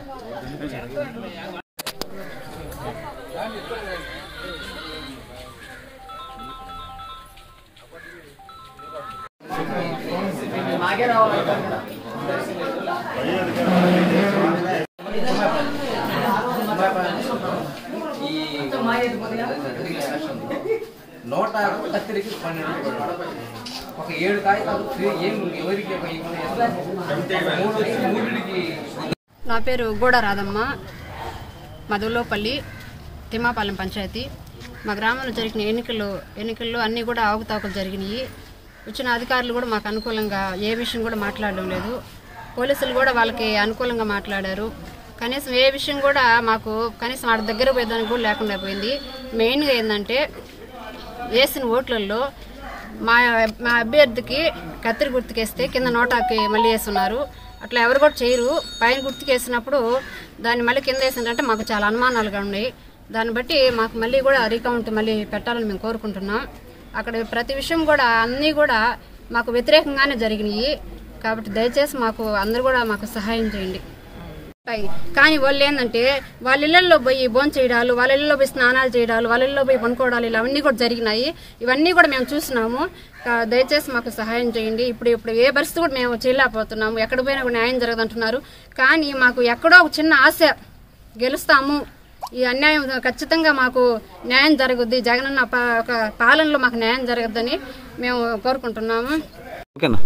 నూట కత్తిరికి పన్నెండు ఒక ఏడు కాగితాలు ఏం ఎవరికి ఎట్లా మూడు మూడికి నా పేరు గూడ రాధమ్మ మధులోపల్లి తిమ్మాపాలెం పంచాయతీ మా గ్రామంలో జరిగిన ఎన్నికలు ఎన్నికల్లో అన్నీ కూడా అవకతవకలు జరిగినాయి వచ్చిన అధికారులు కూడా మాకు అనుకూలంగా ఏ విషయం కూడా మాట్లాడడం లేదు పోలీసులు కూడా వాళ్ళకి అనుకూలంగా మాట్లాడారు కనీసం ఏ విషయం కూడా మాకు కనీసం ఆడ దగ్గర పోయేదానికి కూడా లేకుండా పోయింది మెయిన్గా ఏంటంటే వేసిన ఓట్లలో మా మా అభ్యర్థికి కత్తిరి గుర్తుకేస్తే కింద నోటాకి మళ్ళీ వేస్తున్నారు అట్లా ఎవరు కూడా చేయరు పైన గుర్తుకేసినప్పుడు దాన్ని మళ్ళీ కింద వేసినట్టే మాకు చాలా అనుమానాలుగా ఉన్నాయి దాన్ని బట్టి మాకు మళ్ళీ కూడా రీకౌంట్ మళ్ళీ పెట్టాలని మేము కోరుకుంటున్నాం అక్కడ ప్రతి విషయం కూడా అన్నీ కూడా మాకు వ్యతిరేకంగానే జరిగినాయి కాబట్టి దయచేసి మాకు అందరూ కూడా మాకు సహాయం చేయండి ఉంటాయి. కానీ వాళ్ళు ఏంటంటే వాళ్ళ ఇళ్లలో పోయి భోజనం చేయడాలు వాళ్ళ ఇళ్లలో పోయి స్నానాలు చేయడాలు వాళ్ళ ఇళ్లలో పోయి పనుకోవడాలు ఇలా అన్నీ కూడా జరిగినాయి ఇవన్నీ కూడా మేము చూసినాము కా- దయచేసి మాకు సహాయం చేయండి ఇప్పుడు ఇప్పుడు ఏ పరిస్థితి కూడా మేము చేయలేకపోతున్నాము ఎక్కడ పోయినా కూడా న్యాయం జరగదంటున్నారు కానీ మాకు ఎక్కడో ఒక చిన్న ఆశ గెలుస్తాము ఈ అన్యాయం ఖచ్చితంగా మాకు న్యాయం జరుగుద్ది జగనన్న పా- ఒక పాలనలో మాకు న్యాయం జరగద్దని మేము కోరుకుంటున్నాము ఓకేనా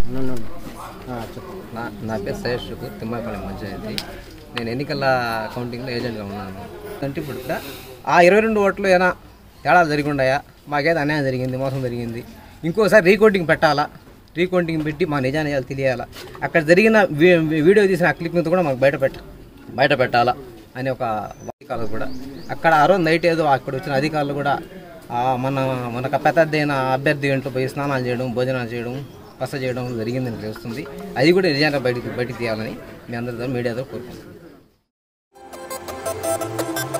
నా నా పేరు సయేష్ షుకూర్ తిమ్మాయిపాలెం పంచాయతీ నేను ఎన్నికల కౌంటింగ్లో ఏజెంట్గా ఉన్నాను అంటే ఇప్పుడు ఇక్కడ ఆ ఇరవై రెండు ఓట్లు ఏమైనా తేడా జరిగి ఉన్నాయా మాకైతే అన్యాయం జరిగింది మోసం జరిగింది ఇంకోసారి రీకౌంటింగ్ పెట్టాలా రీకౌంటింగ్ పెట్టి మా నిజానిజాలు తెలియాలా అక్కడ జరిగిన వీ- వీడియో తీసిన ఆ క్లిప్తో కూడా మాకు బయట పెట్ట బయట పెట్టాలా అని ఒక అధికారులు కూడా అక్కడ ఆ రోజు నైట్ ఏదో అక్కడ వచ్చిన అధికారులు కూడా ఆ మన మనకు పెద్దదైన అభ్యర్థి ఏంటో పోయి స్నానాలు చేయడం భోజనాలు చేయడం బస చేయడం జరిగిందని తెలుస్తుంది అది కూడా నిజంగా బయటికి బయటికి తీయాలని మీ అందరితో మీడియాతో కోరుకుంటున్నాను